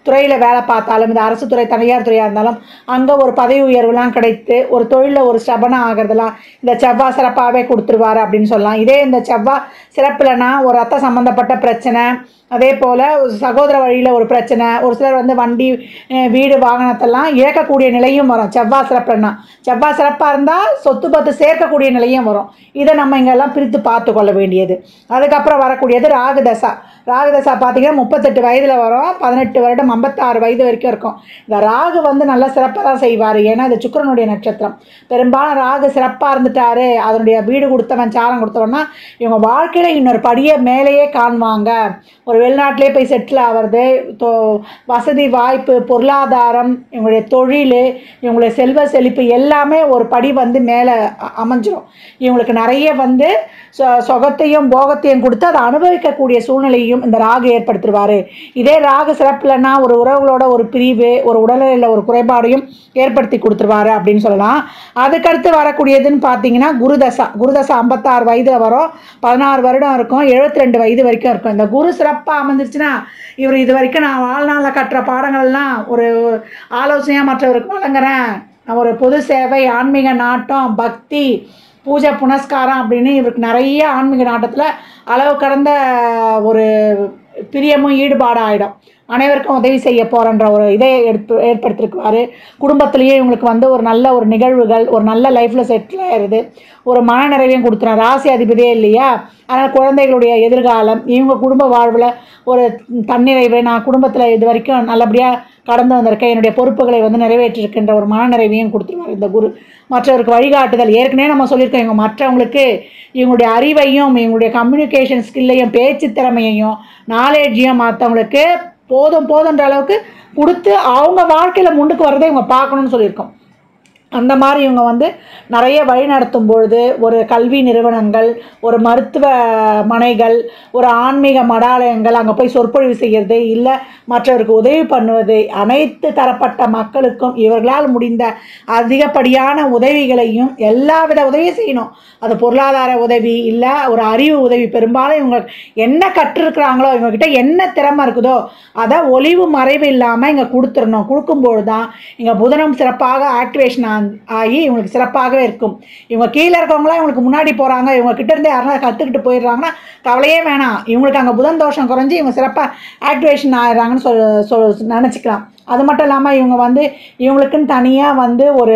துறையில் வேலை பார்த்தாலும் இந்த அரசு துறை தனியார் துறையாக இருந்தாலும் அங்கே ஒரு பதவி உயர்வுலாம் கிடைத்து ஒரு தொழிலில் ஒரு ஸ்டபனாக ஆகிறதுலாம் இந்த செவ்வாய் சிறப்பாகவே கொடுத்துருவாரு அப்படின்னு சொல்லலாம் இதே இந்த செவ்வாய் சிறப்புலனா ஒரு ரத்த சம்மந்தப்பட்ட பிரச்சனை அதே போல் சகோதர வழியில் ஒரு பிரச்சனை ஒரு சிலர் வந்து வண்டி அஹ், வீடு வாகனத்தெல்லாம் இழக்கக்கூடிய நிலையும் வரும் செவ்வாய் சிறப்புன்னா செவ்வாய் சிறப்பாக இருந்தால் சொத்து பத்து சேர்க்கக்கூடிய நிலையும் வரும் இதை நம்ம இங்கெல்லாம் பிரித்து பார்த்து கொள்ள வேண்டியது அதுக்கப்புறம் வரக்கூடியது ராகு தசா ராகு தசா பார்த்தீங்கன்னா முப்பத்தெட்டு வயதில் வரும் பதினெட்டு வருடம் ஐம்பத்தாறு வயது வரைக்கும் இருக்கும் இந்த ராகு வந்து நல்ல சிறப்பாக தான் செய்வார் ஏன்னா இது சுக்கிரனுடைய நட்சத்திரம் பெரும்பாலும் ராகு சிறப்பாக இருந்துட்டாரு அதனுடைய வீடு கொடுத்தவன் சாரம் கொடுத்தவன்னா இவங்க வாழ்க்கையில் இன்னொரு படியை மேலேயே காண்பாங்க ஒரு வெளிநாட்டிலே போய் செட்டில் ஆகிறது தோ வசதி வாய்ப்பு பொருளாதாரம் இவங்களுடைய தொழில் இவங்களுடைய செல்வ செழிப்பு எல்லாமே ஒரு படி வந்து மேலே அ- அமைஞ்சிரும் இவங்களுக்கு நிறைய வந்து சொ- சொகத்தையும் போகத்தையும் கொடுத்து அதை அனுபவிக்கக்கூடிய சூழ்நிலையும் இந்த ராகு ஏற்படுத்திடுவார் இதே ராகு சிறப்புலன்னா ஒரு உறவுகளோட ஒரு பிரிவு ஒரு உடல்நிலையில் ஒரு குறைபாடையும் ஏற்படுத்தி கொடுத்துருவாரு அப்படின்னு சொல்லலாம் அதுக்கடுத்து வரக்கூடியதுன்னு பார்த்தீங்கன்னா குருதசா குருதசா ஐம்பத்தாறு வயதில் வரும் பதினாறு வருடம் இருக்கும் 72 ரெண்டு வயது வரைக்கும் இருக்கும் இந்த குரு சிறப்பாக அமைஞ்சிருச்சுன்னா இவர் இது வரைக்கும் நான் வாழ்நாளில் கற்ற பாடங்கள்லாம் ஒரு ஆலோசனையாக மற்றவருக்கு வழங்குறேன் நான் ஒரு பொது சேவை ஆன்மீக நாட்டம் பக்தி பூஜை புனஸ்காரம் அப்படின்னு இவருக்கு நிறைய ஆன்மீக நாட்டத்தில் அளவு கடந்த ஒரு பிரியமும் ஈடுபாடு ஆகிடும் அனைவருக்கும் உதவி செய்ய போகிறன்ற ஒரு இதை எடுத்து ஏற்படுத்திருக்குவார் குடும்பத்திலேயே இவங்களுக்கு வந்து ஒரு நல்ல ஒரு நிகழ்வுகள் ஒரு நல்ல லைஃப்பில் செட்டில் ஆயிடுது ஒரு மன நிறைவையும் கொடுத்துரும் ராசி அதிபதியே இல்லையா அதனால் குழந்தைகளுடைய எதிர்காலம் இவங்க குடும்ப வாழ்வில் ஒரு தன்னிறைவு நான் குடும்பத்தில் இது வரைக்கும் நல்லபடியாக கடந்து வந்திருக்கேன் என்னுடைய பொறுப்புகளை வந்து நிறைவேற்றிருக்கின்ற ஒரு மனநிறைவையும் கொடுத்துருவார் இந்த குரு மற்றவருக்கு வழிகாட்டுதல் ஏற்கனவே நம்ம சொல்லியிருக்கோம் இவங்க மற்றவங்களுக்கு இவங்களுடைய அறிவையும் இவங்களுடைய கம்யூனிகேஷன் ஸ்கில்லையும் பேச்சு திறமையையும் நாலேஜையும் மற்றவங்களுக்கு போதும் போதுன்ற அளவுக்கு கொடுத்து அவங்க வாழ்க்கையில் முன்னுக்கு வரதை இவங்க பார்க்கணும்னு சொல்லியிருக்கோம் அந்த மாதிரி இவங்க வந்து நிறைய வழி நடத்தும் பொழுது ஒரு கல்வி நிறுவனங்கள் ஒரு மருத்துவ மனைகள் ஒரு ஆன்மீக மடாலயங்கள் அங்கே போய் சொற்பொழிவு செய்கிறது இல்லை மற்றவருக்கு உதவி பண்ணுவது அனைத்து தரப்பட்ட மக்களுக்கும் இவர்களால் முடிந்த அதிகப்படியான உதவிகளையும் எல்லா வித உதவியும் செய்யணும் அது பொருளாதார உதவி இல்லை ஒரு அறிவு உதவி பெரும்பாலும் இவங்க என்ன கற்றுருக்குறாங்களோ இவங்ககிட்ட என்ன திறமை இருக்குதோ அதை ஒளிவு மறைவு இல்லாமல் இங்கே கொடுத்துடணும் கொடுக்கும்போது தான் இங்கே புதனம் சிறப்பாக ஆக்டிவேஷன் ஆகி இவங்களுக்கு சிறப்பாகவே இருக்கும் இவங்க கீழே இருக்கவங்களாம் இவங்களுக்கு முன்னாடி போகிறாங்க இவங்க கிட்ட இருந்து யாருன்னா கற்றுக்கிட்டு போயிடுறாங்கன்னா கவலையே வேணாம் இவங்களுக்கு அங்கே புதன் தோஷம் குறைஞ்சி இவங்க சிறப்பாக ஆக்டிவேஷன் ஆயிடுறாங்கன்னு சொல் சொல் நினச்சிக்கலாம் அது மட்டும் இல்லாமல் இவங்க வந்து இவங்களுக்குன்னு தனியாக வந்து ஒரு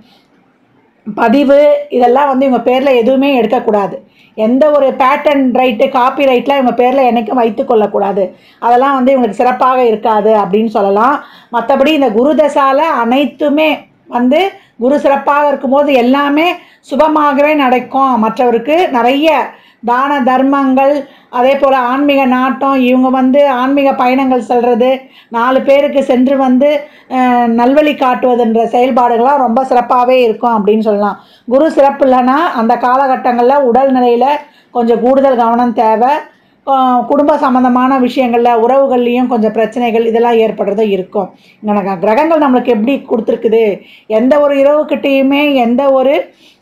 பதிவு இதெல்லாம் வந்து இவங்க பேரில் எதுவுமே எடுக்கக்கூடாது எந்த ஒரு பேட்டன் ரைட்டு காப்பி ரைட்லாம் இவங்க பேரில் என்றைக்கும் வைத்து கொள்ளக்கூடாது அதெல்லாம் வந்து இவங்களுக்கு சிறப்பாக இருக்காது அப்படின்னு சொல்லலாம் மற்றபடி இந்த குரு தசால அனைத்துமே வந்து குரு சிறப்பாக இருக்கும்போது எல்லாமே சுபமாகவே நடக்கும் மற்றவருக்கு நிறைய தான தர்மங்கள் அதே போல் ஆன்மீக நாட்டம் இவங்க வந்து ஆன்மீக பயணங்கள் செல்வது நாலு பேருக்கு சென்று வந்து அஹ், நல்வழி காட்டுவதுன்ற செயல்பாடுகள்லாம் ரொம்ப சிறப்பாகவே இருக்கும் அப்படின்னு சொல்லலாம் குரு சிறப்பு இல்லைன்னா அந்த காலகட்டங்களில் உடல்நிலையில் கொஞ்சம் கூடுதல் கவனம் தேவை ஆஹ் குடும்ப சம்மந்தமான விஷயங்களில் உறவுகள்லேயும் கொஞ்சம் பிரச்சனைகள் இதெல்லாம் ஏற்படுறது இருக்கும் எனக்கு கிரகங்கள் நம்மளுக்கு எப்படி கொடுத்துருக்குது எந்த ஒரு இரவுக்கிட்டேயுமே எந்த ஒரு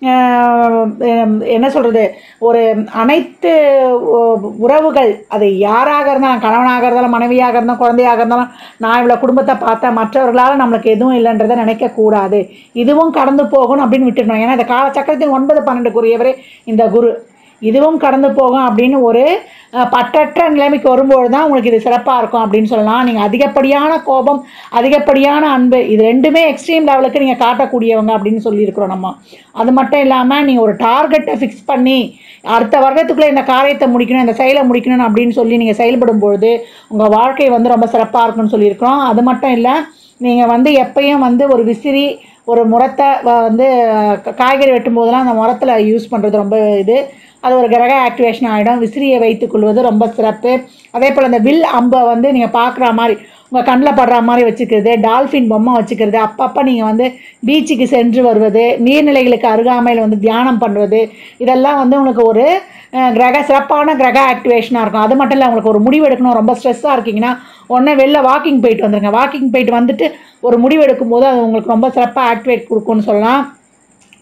ஆஹ் ஹம் என்ன சொல்கிறது ஒரு அனைத்து உ- உறவுகள் அது யாராக இருந்தாலும் கணவனாக இருந்தாலும் மனைவியாக இருந்தாலும் குழந்தையாக இருந்தாலும் நான் இவ்வளோ குடும்பத்தை பார்த்தேன் மற்றவர்களால் நம்மளுக்கு எதுவும் இல்லைன்றதை நினைக்கக்கூடாது இதுவும் கடந்து போகணும் அப்படின்னு விட்டுடணும் ஏன்னா இந்த காலச்சக்கரத்தின் ஒன்பது பன்னெண்டுக்குரியவரே இந்த குரு இதுவும் கடந்து போகும் அப்படின்னு ஒரு அஹ், பற்றற்ற நிலைமைக்கு வரும்போது தான் உங்களுக்கு இது சிறப்பாக இருக்கும் அப்படின்னு சொல்லலாம் நீங்கள் அதிகப்படியான கோபம் அதிகப்படியான அன்பு இது ரெண்டுமே எக்ஸ்ட்ரீம் லெவலுக்கு நீங்கள் காட்டக்கூடியவங்க அப்படின்னு சொல்லியிருக்கிறோம் நம்ம அது மட்டும் இல்லாமல் நீங்கள் ஒரு டார்கெட்டை ஃபிக்ஸ் பண்ணி அடுத்த வருடத்துக்குள்ளே இந்த காரியத்தை முடிக்கணும் இந்த செயலை முடிக்கணும் அப்படின்னு சொல்லி நீங்கள் செயல்படும் பொழுது உங்கள் வாழ்க்கை வந்து ரொம்ப சிறப்பாக இருக்கும்னு சொல்லியிருக்கிறோம் அது மட்டும் இல்லை நீங்கள் வந்து எப்பயும் வந்து ஒரு விசிறி ஒரு முரத்தை வ- வந்து க- காய்கறி வெட்டும் போதெல்லாம் அந்த முரத்தில் யூஸ் பண்ணுறது ரொம்ப இது அது ஒரு கிரக ஆக்டிவேஷன் ஆகிடும் விசிறியை வைத்துக்கொள்வது ரொம்ப சிறப்பு அதே போல் இந்த வில் அம்பை வந்து நீங்கள் பார்க்குற மாதிரி உங்கள் கண்ணில் படுற மாதிரி வச்சுக்கிறது டால்ஃபின் பொம்மை வச்சுக்கிறது அப்பப்போ நீங்கள் வந்து பீச்சுக்கு சென்று வருவது நீர்நிலைகளுக்கு அருகாமையில் வந்து தியானம் பண்ணுவது இதெல்லாம் வந்து உங்களுக்கு ஒரு அஹ், கிரக சிறப்பான கிரக ஆக்டிவேஷனாக இருக்கும் அது மட்டும் இல்லை உங்களுக்கு ஒரு முடிவு எடுக்கணும் ரொம்ப ஸ்ட்ரெஸ்ஸாக இருக்கீங்கன்னா உடனே வெளில வாக்கிங் போயிட்டு வந்துருங்க வாக்கிங் போயிட்டு வந்துட்டு ஒரு முடிவு எடுக்கும்போது அது உங்களுக்கு ரொம்ப சிறப்பாக ஆக்டிவேட் கொடுக்கும்னு சொல்லலாம்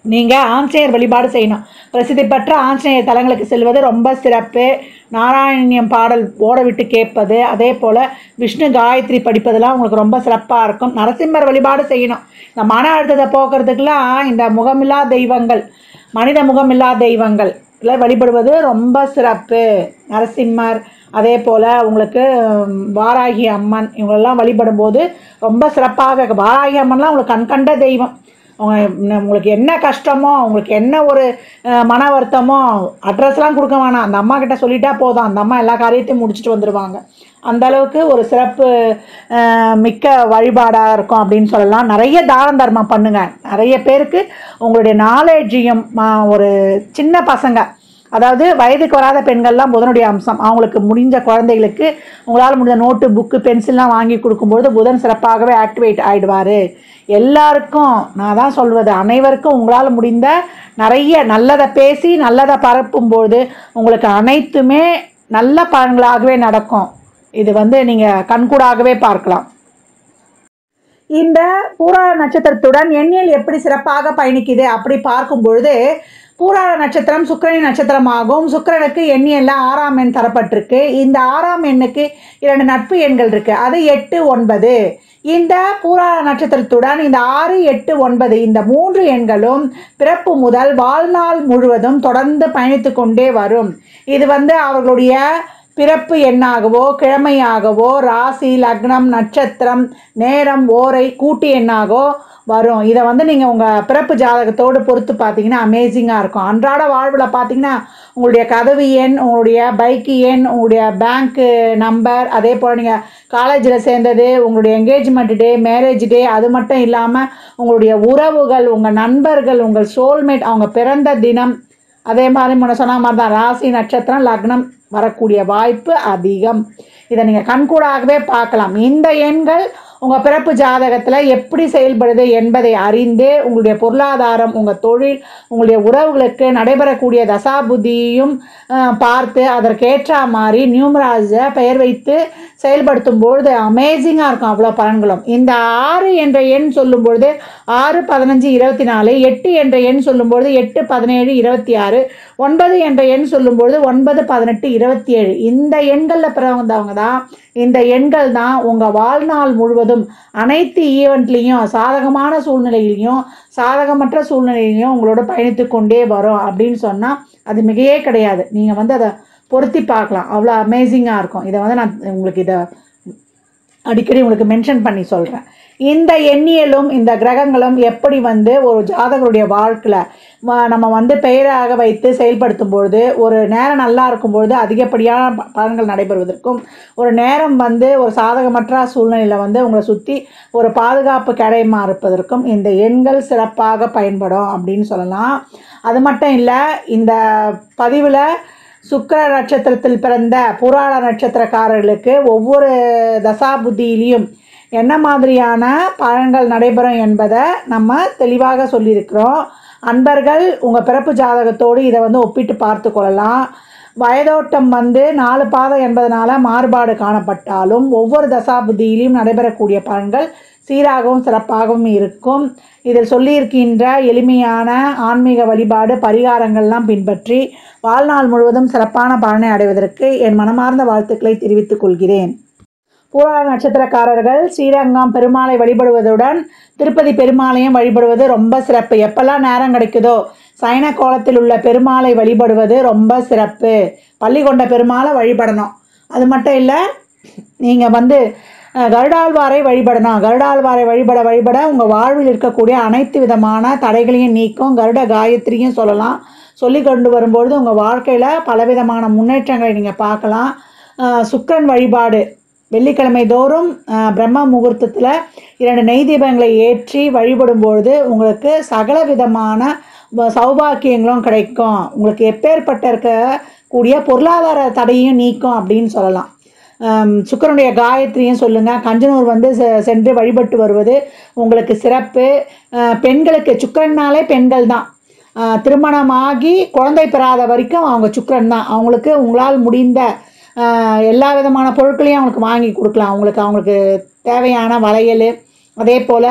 நீங்கள் ஆஞ்சநேயர் வழிபாடு செய்யணும் பிரசித்தி பெற்ற ஆஞ்சநேயர் தலங்களுக்கு செல்வது ரொம்ப சிறப்பு நாராயணியம் பாடல் ஓட விட்டு கேட்பது அதே போல் விஷ்ணு காயத்ரி படிப்பதெல்லாம் உங்களுக்கு ரொம்ப சிறப்பாக இருக்கும் நரசிம்மர் வழிபாடு செய்யணும் இந்த மன அழுத்தத்தை போக்குறதுக்கெல்லாம் இந்த முகமில்லா தெய்வங்கள் மனித முகமில்லா தெய்வங்கள் இல்லை வழிபடுவது ரொம்ப சிறப்பு நரசிம்மர் அதே போல் உங்களுக்கு ம், வாராகி அம்மன் இவங்களெல்லாம் வழிபடும்போது ரொம்ப சிறப்பாக இருக்கும். வாராகி அம்மன்லாம் உங்களுக்கு கண்கண்ட தெய்வம் அவங்க ந- உங்களுக்கு என்ன கஷ்டமோ உங்களுக்கு என்ன ஒரு அஹ், மன வருத்தமோ அட்ரஸ்லாம் கொடுக்க வேணாம் அந்த அம்மா கிட்ட சொல்லிட்டா போதும் அந்த அம்மா எல்லா காரியத்தையும் முடிச்சுட்டு வந்துடுவாங்க அந்த அளவுக்கு ஒரு சிறப்பு அஹ், மிக்க வழிபாடாக இருக்கும் அப்படின்னு சொல்லலாம் நிறைய தான தர்மம் பண்ணுங்க நிறைய பேருக்கு உங்களுடைய நாலேஜையும் ஒரு சின்ன பசங்க அதாவது வயதுக்கு வராத பெண்கள்லாம் புதனுடைய அம்சம் அவங்களுக்கு முடிஞ்ச குழந்தைகளுக்கு உங்களால் முடிஞ்ச நோட்டு புக்கு பென்சில்லாம் வாங்கி கொடுக்கும்போது புதன் சிறப்பாகவே ஆக்டிவேட் ஆகிடுவார் எல்லாருக்கும் நான் தான் சொல்வது அனைவருக்கும் உங்களால் முடிந்த நிறைய நல்லதை பேசி நல்லதை பரப்பும்போது உங்களுக்கு அனைத்துமே நல்ல பலன்களாகவே நடக்கும் இது வந்து நீங்கள் கண்கூடாகவே பார்க்கலாம் இந்த பூராட நட்சத்திரத்துடன் எண்ணியல் எப்படி சிறப்பாக பயணிக்குது அப்படி பார்க்கும் பொழுது பூராட நட்சத்திரம் சுக்கிரனின் நட்சத்திரமாகும் சுக்கிரனுக்கு எண்ணியல்ல ஆறாம் எண் தரப்பட்டிருக்கு இந்த ஆறாம் எண்ணுக்கு இரண்டு நட்பு எண்கள் இருக்கு அது எட்டு ஒன்பது இந்த பூராட நட்சத்திரத்துடன் இந்த ஆறு எட்டு ஒன்பது இந்த மூன்று எண்களும் பிறப்பு முதல் வாழ்நாள் முழுவதும் தொடர்ந்து பயணித்து கொண்டே வரும் இது வந்து அவர்களுடைய பிறப்பு எண்ணாகவோ கிழமையாகவோ ராசி லக்னம் நட்சத்திரம் நேரம் ஓரை கூட்டு எண்ணாகவோ வரும் இதை வந்து நீங்கள் உங்கள் பிறப்பு ஜாதகத்தோடு பொறுத்து பார்த்தீங்கன்னா அமேசிங்காக இருக்கும் அன்றாட வாழ்வில் பார்த்தீங்கன்னா உங்களுடைய கதவு எண் உங்களுடைய பைக்கு எண் உங்களுடைய பேங்க்கு நம்பர் அதே போல் நீங்கள் காலேஜில் சேர்ந்தது உங்களுடைய என்கேஜ்மெண்ட் டே மேரேஜ் டே அது மட்டும் இல்லாமல் உங்களுடைய உறவுகள் உங்கள் நண்பர்கள் உங்கள் சோல்மேட் அவங்க பிறந்த தினம் அதே மாதிரி முன்ன சொன்ன மாதிரி தான் ராசி நட்சத்திரம் லக்னம் வரக்கூடிய வாய்ப்பு அதிகம் இதை நீங்கள் கண்கூடாகவே பார்க்கலாம் இந்த எண்கள் உங்கள் பிறப்பு ஜாதகத்தில் எப்படி செயல்படுது என்பதை அறிந்து உங்களுடைய பொருளாதாரம் உங்கள் தொழில் உங்களுடைய உறவுகளுக்கு நடைபெறக்கூடிய தசாபுத்தியையும் அஹ், பார்த்து அதற்கேற்ற மாதிரி நியூமராஜை பெயர் வைத்து செயல்படுத்தும் பொழுது அமேசிங்காக இருக்கும் அவ்வளோ பலன்களும் இந்த ஆறு என்ற எண் சொல்லும் பொழுது ஆறு பதினஞ்சு இருபத்தி நாலு எட்டு என்ற எண் சொல்லும் பொழுது எட்டு பதினேழு இருபத்தி ஆறு ஒன்பது என்ற எண் சொல்லும் பொழுது ஒன்பது பதினெட்டு இருபத்தி ஏழு இந்த எண்களில் பிறந்தவங்க தான் இந்த எண்கள் தான் உங்கள் வாழ்நாள் முழுவதும் அனைத்து ஈவெண்ட்லேயும் சாதகமான சூழ்நிலையிலையும் சாதகமற்ற சூழ்நிலையிலையும் உங்களோட பயணித்து கொண்டே வரும் அப்படின்னு சொன்னால் அது மிகையே கிடையாது நீங்கள் வந்து அதை பொருத்தி பார்க்கலாம் அவ்வளோ அமேசிங்காக இருக்கும் இதை வந்து நான் உங்களுக்கு இதை அடிக்கடி உங்களுக்கு மென்ஷன் பண்ணி சொல்கிறேன் இந்த எண்ணியலும் இந்த கிரகங்களும் எப்படி வந்து ஒரு ஜாதகருடைய வாழ்க்கையில் நம்ம வந்து பெயராக வைத்து செயல்படுத்தும் பொழுது ஒரு நேரம் நல்லா இருக்கும் பொழுது அதிகப்படியான ப- பலன்கள் நடைபெறுவதற்கும் ஒரு நேரம் வந்து ஒரு சாதகமற்ற சூழ்நிலையில் வந்து உங்களை சுற்றி ஒரு பாதுகாப்பு கிடையமா இருப்பதற்கும் இந்த எண்கள் சிறப்பாக பயன்படும் அப்படின்னு சொல்லலாம் அது மட்டும் இல்லை இந்த பதிவில் சுக்கிர நட்சத்திரத்தில் பிறந்த புராண நட்சத்திரக்காரர்களுக்கு ஒவ்வொரு தசாபுத்தியிலையும் என்ன மாதிரியான பலன்கள் நடைபெறும் என்பதை நம்ம தெளிவாக சொல்லியிருக்கிறோம் அன்பர்கள் உங்கள் பிறப்பு ஜாதகத்தோடு இதை வந்து ஒப்பிட்டு பார்த்து கொள்ளலாம் வயதோட்டம் வந்து நாலு பாதம் என்பதனால மாறுபாடு காணப்பட்டாலும் ஒவ்வொரு தசாபுத்தியிலையும் நடைபெறக்கூடிய பலன்கள் சீராகவும் சிறப்பாகவும் இருக்கும் இதில் சொல்லியிருக்கின்ற எளிமையான ஆன்மீக வழிபாடு பரிகாரங்கள்லாம் பின்பற்றி வாழ்நாள் முழுவதும் சிறப்பான பலனை அடைவதற்கு என் மனமார்ந்த வாழ்த்துக்களை தெரிவித்துக் கொள்கிறேன் பூராட நட்சத்திரக்காரர்கள் ஸ்ரீரங்கம் பெருமாளை வழிபடுவதுடன் திருப்பதி பெருமாளையும் வழிபடுவது ரொம்ப சிறப்பு எப்பெல்லாம் நேரம் கிடைக்குதோ சைன கோலத்தில் உள்ள பெருமாளை வழிபடுவது ரொம்ப சிறப்பு பள்ளிகொண்ட பெருமாளை வழிபடணும் அது மட்டும் இல்லை நீங்கள் வந்து அஹ், கருடாழ்வாரை வழிபடணும் கருடாழ்வாரை வழிபட வழிபட உங்கள் வாழ்வில் இருக்கக்கூடிய அனைத்து விதமான தடைகளையும் நீக்கும் கருட காயத்ரியும் சொல்லலாம் சொல்லி கொண்டு வரும்பொழுது உங்கள் வாழ்க்கையில் பலவிதமான முன்னேற்றங்களை நீங்கள் பார்க்கலாம் அஹ், சுக்கிரன் வழிபாடு வெள்ளிக்கிழமை தோறும் அஹ், பிரம்ம முகூர்த்தத்தில் இரண்டு நெய் தீபங்களை ஏற்றி வழிபடும்பொழுது உங்களுக்கு சகல விதமான வ- சௌபாக்கியங்களும் கிடைக்கும் உங்களுக்கு எப்பேற்பட்ட இருக்கக்கூடிய பொருளாதார தடையும் நீக்கும் அப்படின்னு சொல்லலாம் ஆம், சுக்கிரனுடைய காயத்ரியும் சொல்லுங்கள் கஞ்சனூர் வந்து செ- சென்று வழிபட்டு வருவது உங்களுக்கு சிறப்பு அஹ், பெண்களுக்கு சுக்கிரன்னாலே பெண்கள் தான் அஹ், திருமணமாகி குழந்தை பெறாத வரைக்கும் அவங்க சுக்கிரன் தான் அவங்களுக்கு உங்களால் முடிந்த அஹ், எல்லா விதமான பொருட்களையும் அவங்களுக்கு வாங்கி கொடுக்கலாம் அவங்களுக்கு அவங்களுக்கு தேவையான வளையல் அதே போல்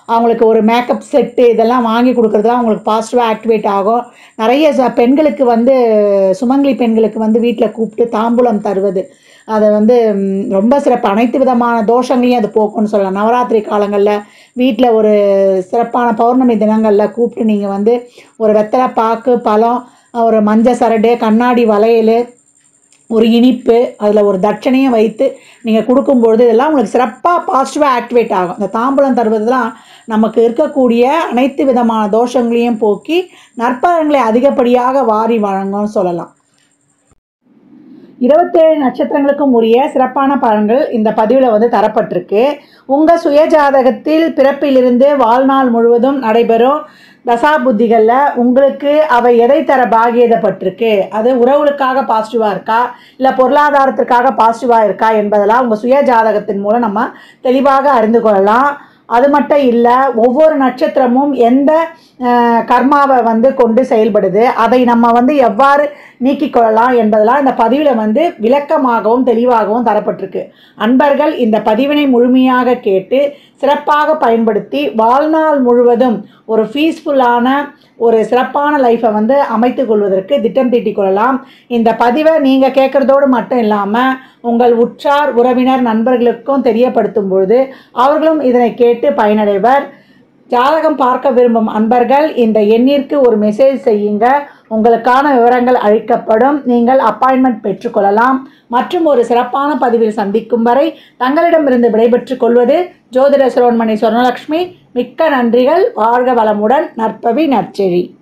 அவங்களுக்கு ஒரு மேக்கப் செட்டு இதெல்லாம் வாங்கி கொடுக்குறதுலாம் அவங்களுக்கு பாசிட்டிவாக ஆக்டிவேட் ஆகும் நிறைய ச- பெண்களுக்கு வந்து சுமங்கலி பெண்களுக்கு வந்து வீட்டில் கூப்பிட்டு தாம்பூலம் தருவது அதை வந்து ம், ரொம்ப சிறப்பு அனைத்து விதமான தோஷங்களையும் அது போக்கும்னு சொல்லலாம் நவராத்திரி காலங்களில் வீட்டில் ஒரு சிறப்பான பௌர்ணமி தினங்களில் கூப்பிட்டு நீங்கள் வந்து ஒரு வெத்தலை பாக்கு பழம் ஒரு மஞ்சள் சரடு கண்ணாடி வளையல் ஒரு இனிப்பு அதில் ஒரு தட்சணையும் வைத்து நீங்கள் கொடுக்கும்பொழுது இதெல்லாம் உங்களுக்கு சிறப்பாக பாசிட்டிவாக ஆக்டிவேட் ஆகும் இந்த தாம்பூலம் தருவதெல்லாம் நமக்கு இருக்கக்கூடிய அனைத்து விதமான தோஷங்களையும் போக்கி நற்பலன்களை அதிகப்படியாக வாரி வழங்கும்னு சொல்லலாம் இருபத்தேழு நட்சத்திரங்களுக்கும் உரிய சிறப்பான பலன்கள் இந்த பதிவில் வந்து தரப்பட்டிருக்கு உங்கள் சுய ஜாதகத்தில் பிறப்பிலிருந்து வாழ்நாள் முழுவதும் நடைபெறும் தசா புத்திகளில் உங்களுக்கு அவை எதை தர பாகியதப்பட்டிருக்கு அது உறவுகளுக்காக பாசிட்டிவாக இருக்கா இல்லை பொருளாதாரத்திற்காக பாசிட்டிவாக இருக்கா என்பதெல்லாம் உங்கள் சுய ஜாதகத்தின் மூலம் நம்ம தெளிவாக அறிந்து கொள்ளலாம் அது மட்டும் இல்லை ஒவ்வொரு நட்சத்திரமும் எந்த அஹ், கர்மாவை வந்து கொண்டு செயல்படுது அதை நம்ம வந்து எவ்வாறு நீக்கிக் கொள்ளலாம் என்பதெல்லாம் இந்த பதிவில் வந்து விளக்கமாகவும் தெளிவாகவும் தரப்பட்டிருக்கு அன்பர்கள் இந்த பதிவினை முழுமையாக கேட்டு சிறப்பாக பயன்படுத்தி வாழ்நாள் முழுவதும் ஒரு பீஸ்ஃபுல்லான ஒரு சிறப்பான லைஃப்பை வந்து அமைத்து கொள்வதற்கு திட்டம் தீட்டிக் கொள்ளலாம் இந்த பதிவை நீங்கள் கேட்குறதோடு மட்டும் இல்லாமல் உங்கள் உற்றார் உறவினர் நண்பர்களுக்கும் தெரியப்படுத்தும் பொழுது அவர்களும் இதனை கேட்டு பயனடைவர் ஜாதகம் பார்க்க விரும்பும் அன்பர்கள் இந்த எண்ணிற்கு ஒரு மெசேஜ் செய்யுங்க உங்களுக்கான விவரங்கள் அளிக்கப்படும் நீங்கள் அப்பாயின்மெண்ட் பெற்றுக்கொள்ளலாம் மற்றும் ஒரு சிறப்பான பதிவில் சந்திக்கும் வரை தங்களிடமிருந்து விடைபெற்றுக் கொள்வது ஜோதிட சிரோன்மணி சொர்ணலக்ஷ்மி மிக்க நன்றிகள் வாழ்க வளமுடன் நற்பவி நற்செழி